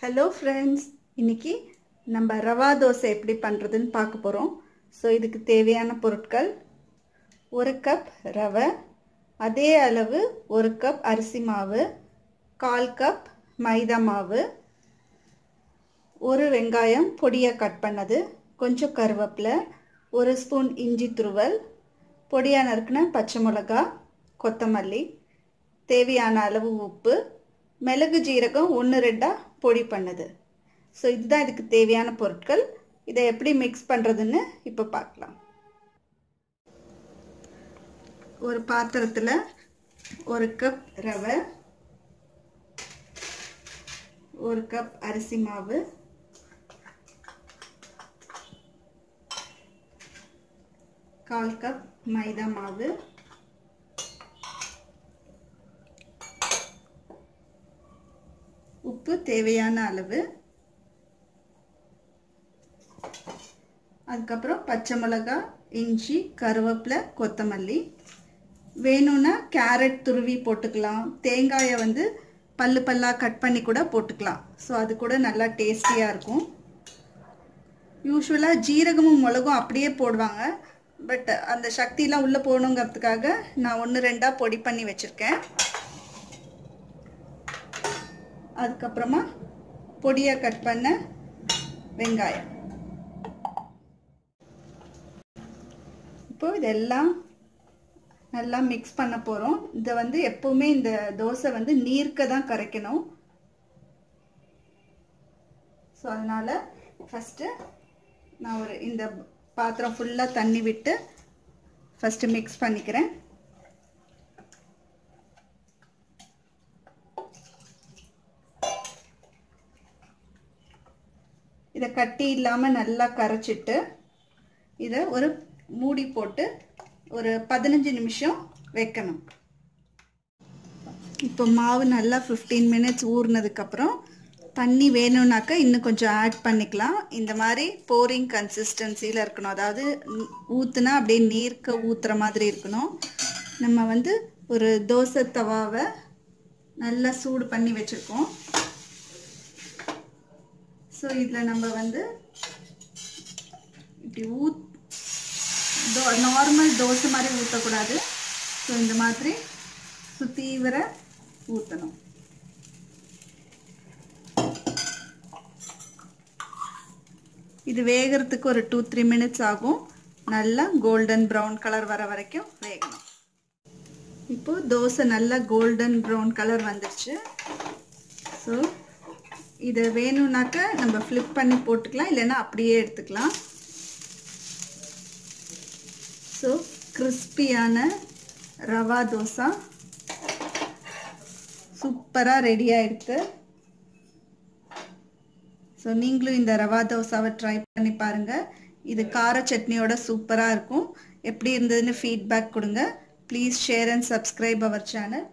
hello friends இன்னைக்கு நம்ம ரவா தோசை எப்படி பண்ணுறதுன்னு பார்க்க போகிறோம் ஸோ இதுக்கு தேவையான பொருட்கள் ஒரு கப் ரவை அதே அளவு ஒரு கப் அரிசி மாவு கால் கப் மைதா மாவு ஒரு வெங்காயம் பொடியாக கட் பண்ணது கொஞ்சம் கருவேப்பிலை ஒரு ஸ்பூன் இஞ்சி துருவல் பொடியாக நறுக்கின பச்சை மிளகா கொத்தமல்லி தேவையான அளவு உப்பு மிளகு ஜீரகம் ஒன்று ரெண்டாக பொடி பண்ணது ஸோ இதுதான் இதுக்கு தேவையான பொருட்கள் இதை எப்படி மிக்ஸ் பண்ணுறதுன்னு இப்போ பார்க்கலாம் ஒரு பாத்திரத்தில் ஒரு கப் ரவை ஒரு கப் அரிசி மாவு கால் கப் மைதா மாவு உப்பு தேவையான அளவு அதுக்கப்புறம் பச்சை மிளகா இஞ்சி கருவேப்பிலை கொத்தமல்லி வேணும்னா கேரட் துருவி போட்டுக்கலாம் தேங்காயை வந்து பல்லு பல்லாக கட் பண்ணி கூட போட்டுக்கலாம் ஸோ அது கூட நல்லா டேஸ்டியாக இருக்கும் யூஸ்வலாக ஜீரகமும் மிளகும் அப்படியே போடுவாங்க பட் அந்த சக்தியெலாம் உள்ளே போகணுங்கிறதுக்காக நான் ஒன்று ரெண்டாக பொடி பண்ணி வச்சுருக்கேன் அதுக்கப்புறமா பொடியாக கட் பண்ண வெங்காயம் இப்போ இதெல்லாம் நல்லா மிக்ஸ் பண்ண போகிறோம் இதை வந்து எப்போவுமே இந்த தோசை வந்து நீர்க்க தான் கரைக்கணும் ஸோ அதனால் ஃபஸ்ட்டு நான் ஒரு இந்த பாத்திரம் ஃபுல்லாக தண்ணி விட்டு ஃபஸ்ட்டு மிக்ஸ் பண்ணிக்கிறேன் இதை கட்டி இல்லாமல் நல்லா கரைச்சிட்டு இதை ஒரு மூடி போட்டு ஒரு பதினஞ்சு நிமிஷம் வைக்கணும் இப்போ மாவு நல்லா ஃபிஃப்டீன் மினிட்ஸ் ஊறினதுக்கப்புறம் தண்ணி வேணும்னாக்கா இன்னும் கொஞ்சம் ஆட் பண்ணிக்கலாம் இந்த மாதிரி போரிங் கன்சிஸ்டன்சியில் இருக்கணும் அதாவது ஊற்றுனா அப்படியே நீர்க்க ஊற்றுற மாதிரி இருக்கணும் நம்ம வந்து ஒரு தோசை தவாவை நல்லா சூடு பண்ணி வச்சுருக்கோம் ஸோ இதில் நம்ம வந்து இப்படி ஊத் தோ நார்மல் தோசை மாதிரி ஊற்றக்கூடாது ஸோ இந்த மாதிரி சுற்றி வர ஊற்றணும் இது வேகிறதுக்கு ஒரு டூ த்ரீ மினிட்ஸ் ஆகும் நல்லா கோல்டன் ப்ரௌன் கலர் வர வரைக்கும் வேகணும் இப்போது தோசை நல்லா கோல்டன் ப்ரௌன் கலர் வந்துருச்சு ஸோ இதை வேணும்னாக்க நம்ம ஃப்ளிப் பண்ணி போட்டுக்கலாம் இல்லைன்னா அப்படியே எடுத்துக்கலாம் ஸோ கிறிஸ்பியான ரவா தோசை சூப்பராக ரெடி ஆகிடுது ஸோ நீங்களும் இந்த ரவா தோசாவை ட்ரை பண்ணி பாருங்கள் இது கார சட்னியோட சூப்பராக இருக்கும் எப்படி இருந்ததுன்னு ஃபீட்பேக் கொடுங்க please share and subscribe our channel